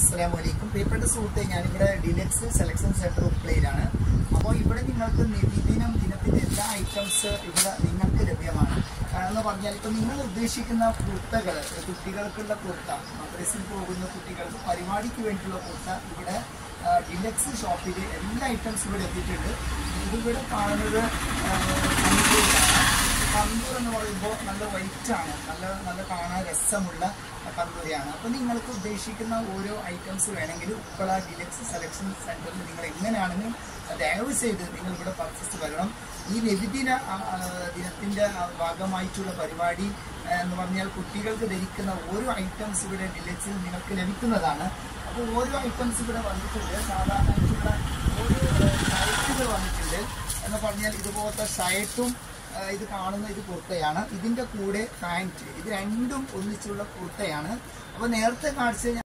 അസ്സലാമു അലൈക്കും പ്രിയപ്പെട്ട സുഹൃത്തെ ഞാനിവിടെ ഡിലക്സ് സെലക്ഷൻ സെന്റർ ഉപ്ലയിലാണ് അപ്പോൾ ഇവിടെ നിങ്ങൾക്ക് നിതിദിനം ദിനത്തിന്റെ എല്ലാ ഐറ്റംസ് ഇവിടെ നിങ്ങൾക്ക് ലഭ്യമാണ് ആ, എന്ന് പറഞ്ഞാൽ ഇപ്പം നിങ്ങൾ ഉദ്ദേശിക്കുന്ന കുർത്തകൾ കുട്ടികൾക്കുള്ള കുർത്ത മദ്രസിൽ പോകുന്ന കുട്ടികൾക്ക് പരിപാടിക്ക് വേണ്ടിയുള്ള കുർത്ത ഇവിടെ ആ, ഡിലക്സ് ഷോപ്പിൽ എല്ലാ ഐറ്റംസും ഇവിടെ എത്തിയിട്ടുണ്ട് ഇതിവിടെ കാണുന്നത് ആ, കണ്ണൂരിലാണ്. കന്തൂർ എന്ന് പറയുമ്പോൾ നല്ല വൈറ്റ് ആണ് നല്ല നല്ല കാണാൻ രസമുള്ള കന്തൂരിയാണ് അപ്പോൾ നിങ്ങൾക്ക് ഉദ്ദേശിക്കുന്ന ഓരോ ഐറ്റംസ് വേണമെങ്കിൽ ഉപ്പള ഡിലക്സ് സെലക്ഷൻ സെന്ററിൽ നിങ്ങൾ എങ്ങനെയാണെങ്കിലും ദയവ് ചെയ്ത് നിങ്ങൾ ഇവിടെ പർച്ചേസ് വരണം ഈ നബിദിന ആ, ആ, ദിനത്തിന്റെ ആ, ഭാഗമായിട്ടുള്ള പരിപാടി ആ, എന്ന് പറഞ്ഞാൽ കുട്ടികൾക്ക് ധരിക്കുന്ന ഓരോ ഐറ്റംസ് ഇവിടെ ഡിലക്സിൽ നിങ്ങൾക്ക് ലഭിക്കുന്നതാണ് അപ്പോൾ ഓരോ ഐറ്റംസ് ഇവിടെ വന്നിട്ടുണ്ട് സാധാരണ ഓരോ ഷർട്ടുകൾ വന്നിട്ടുണ്ട് എന്ന് പറഞ്ഞാൽ ഇതുപോലത്തെ ഷർട്ടും ആ, ഇത് കാണുന്ന ഇത് കുർത്തയാണ് ഇതിന്റെ കൂടെ പാൻറ് ഇത് രണ്ടും ഒന്നിച്ചുള്ള കുർത്തയാണ് അപ്പൊ നേരത്തെ കാണിച്ച